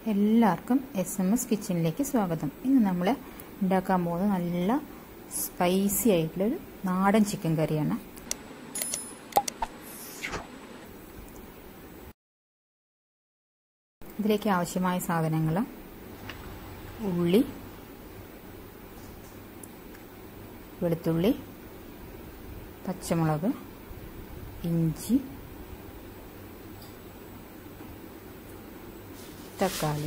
എല്ലാവർക്കും S M S കിച്ചണിലേക്ക് സ്വാഗതം ഇന്ന് നമ്മൾ ഉണ്ടാക്കാൻ പോകുന്നത് നല്ല സ്പൈസി ആയിട്ടുള്ളൊരു നാടൻ ചിക്കൻ കറിയാണ് ഇതിലേക്ക് ആവശ്യമായ സാധനങ്ങൾ ഉള്ളി വെളുത്തുള്ളി പച്ചമുളക് ഇഞ്ചി തക്കാളി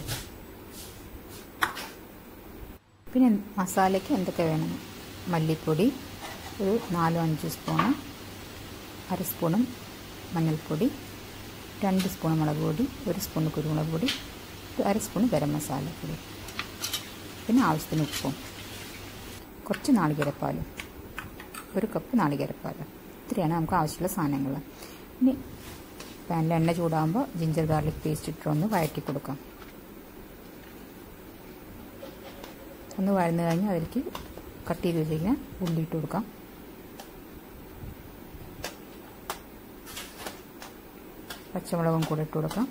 പിന്നെ മസാലയ്ക്ക് എന്തൊക്കെ വേണം മല്ലിപ്പൊടി ഒരു നാലോ അഞ്ച് സ്പൂണ് അര സ്പൂണും മഞ്ഞൾപ്പൊടി രണ്ട് സ്പൂൺ മുളക് പൊടി ഒരു സ്പൂൺ കുരുമുളക് പൊടി ഒരു അര സ്പൂൺ ഗരം മസാലപ്പൊടി പിന്നെ ആവശ്യത്തിന് ഉപ്പും കുറച്ച് നാളികേരപ്പാലും ഒരു കപ്പ് നാളികേരപ്പാൽ ഇത്രയാണ് നമുക്ക് ആവശ്യമുള്ള സാധനങ്ങൾ ഇനി പാനിൽ എണ്ണ ചൂടാകുമ്പോൾ ജിഞ്ചർ ഗാർലിക് പേസ്റ്റ് ഇട്ടൊന്ന് വഴറ്റി കൊടുക്കാം ഒന്ന് വഴന്നു കഴിഞ്ഞാൽ അതിലേക്ക് കട്ട് ചെയ്ത് വെച്ചിരിക്കുന്ന ഉള്ളി ഇട്ട് കൊടുക്കാം പച്ചമുളകും കൂടെ ഇട്ട് കൊടുക്കാം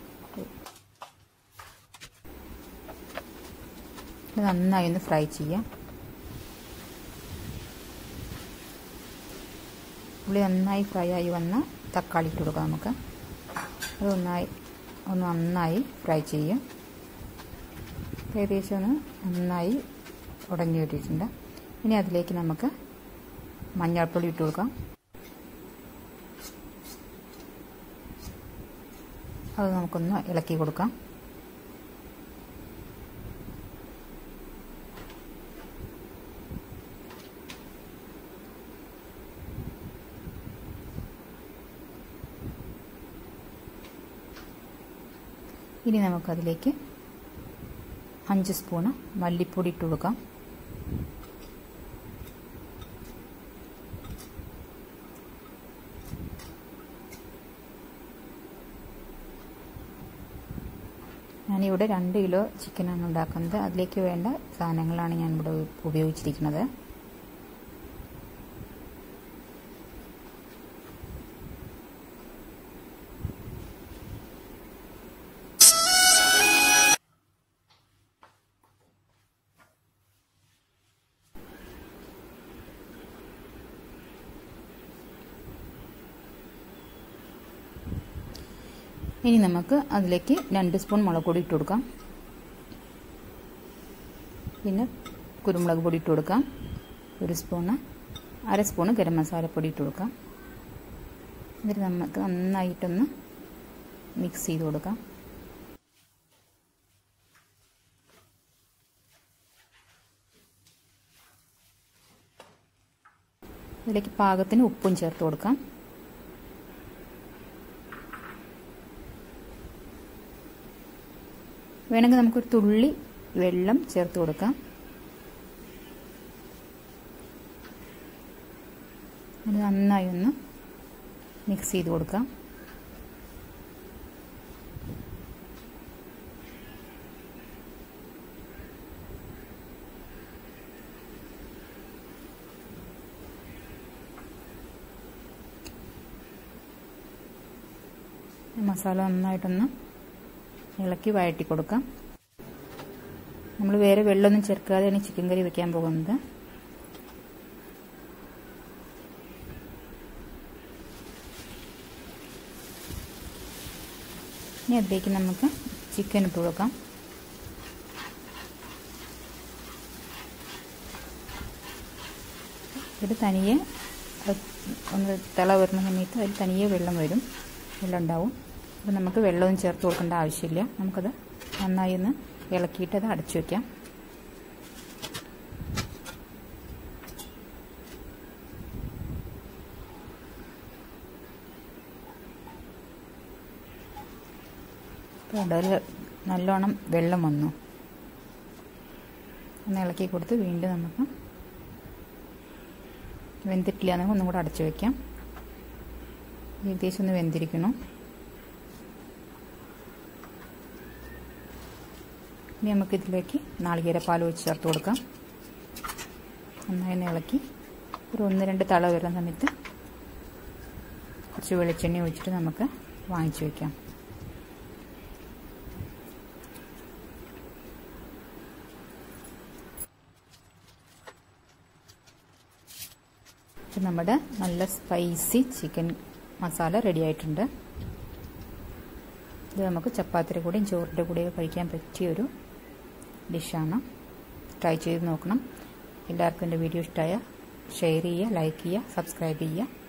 ഇത് നന്നായി ഒന്ന് ഫ്രൈ ചെയ്യാം ഉള്ളി നന്നായി ഫ്രൈ ആയി വന്ന തക്കാളി ഇട്ട് കൊടുക്കാം നമുക്ക് അത് നന്നായി ഒന്ന് നന്നായി ഫ്രൈ ചെയ്യും ഏകദേശം ഒന്ന് നന്നായി ഉടഞ്ഞു കിട്ടിയിട്ടുണ്ട് ഇനി അതിലേക്ക് നമുക്ക് മഞ്ഞൾപ്പൊടി ഇട്ട് കൊടുക്കാം അത് നമുക്കൊന്ന് ഇളക്കി കൊടുക്കാം ഇനി നമുക്കതിലേക്ക് അഞ്ച് സ്പൂണ് മല്ലിപ്പൊടി ഇട്ട് കൊടുക്കാം ഞാനിവിടെ രണ്ട് കിലോ ചിക്കനാണ് ഉണ്ടാക്കുന്നത് അതിലേക്ക് വേണ്ട സാധനങ്ങളാണ് ഞാൻ ഇവിടെ ഉപയോഗിച്ചിരിക്കുന്നത് ഇനി നമുക്ക് അതിലേക്ക് രണ്ട് സ്പൂൺ മുളക് പൊടി ഇട്ട് കൊടുക്കാം പിന്നെ കുരുമുളക് പൊടി ഇട്ട് കൊടുക്കാം ഒരു സ്പൂണ് അര സ്പൂണ് ഗരം മസാലപ്പൊടി ഇട്ട് കൊടുക്കാം എന്നിട്ട് നമുക്ക് നന്നായിട്ടൊന്ന് മിക്സ് ചെയ്ത് കൊടുക്കാം ഇതിലേക്ക് പാകത്തിന് ഉപ്പും ചേർത്ത് കൊടുക്കാം വേണമെങ്കിൽ നമുക്കൊരു തുള്ളി വെള്ളം ചേർത്ത് കൊടുക്കാം അത് നന്നായി ഒന്ന് മിക്സ് ചെയ്ത് കൊടുക്കാം മസാല നന്നായിട്ടൊന്ന് ഇളക്കി വഴറ്റി കൊടുക്കാം നമ്മൾ വേറെ വെള്ളമൊന്നും ചേർക്കാതെയാണ് ചിക്കൻ കറി വെക്കാൻ പോകുന്നത് ഇനി അതിലേക്ക് നമുക്ക് ചിക്കൻ ഇട്ട് കൊടുക്കാം ഇത് തനിയെ ഒന്ന് തിള വരുന്ന സമയത്ത് അതിൽ തനിയെ വെള്ളം വരും വെള്ളം ഉണ്ടാവും അപ്പോൾ നമുക്ക് വെള്ളമൊന്നും ചേർത്ത് കൊടുക്കേണ്ട ആവശ്യമില്ല നമുക്കത് നന്നായി ഒന്ന് ഇളക്കിയിട്ട് അത് അടച്ചു വയ്ക്കാം അതിൽ നല്ലോണം വെള്ളം വന്നു ഒന്ന് ഇളക്കി കൊടുത്ത് വീണ്ടും നമുക്ക് വെന്തിട്ടില്ല എന്നെങ്കിൽ ഒന്നും കൂടെ അടച്ചു വയ്ക്കാം ഏകദേശം ഒന്ന് വെന്തിരിക്കണം ഇനി നമുക്ക് ഇതിലേക്ക് നാളികേരപ്പാൽ ഒഴിച്ച് ചേർത്ത് കൊടുക്കാം നന്നായി ഇളക്കി ഒരു ഒന്ന് രണ്ട് തള വരുന്ന സമയത്ത് കുറച്ച് വെളിച്ചെണ്ണ ഒഴിച്ചിട്ട് നമുക്ക് വാങ്ങിച്ചു വയ്ക്കാം ഇപ്പം നമ്മുടെ നല്ല സ്പൈസി ചിക്കൻ മസാല റെഡി ആയിട്ടുണ്ട് ഇത് നമുക്ക് ചപ്പാത്തിയുടെ കൂടെയും ചോറിൻ്റെ കൂടെയും കഴിക്കാൻ പറ്റിയൊരു ഡിഷാണ് ട്രൈ ചെയ്ത് നോക്കണം എല്ലാവർക്കും എൻ്റെ വീഡിയോ ഇഷ്ടമായ ഷെയർ ചെയ്യുക ലൈക്ക് ചെയ്യുക സബ്സ്ക്രൈബ് ചെയ്യുക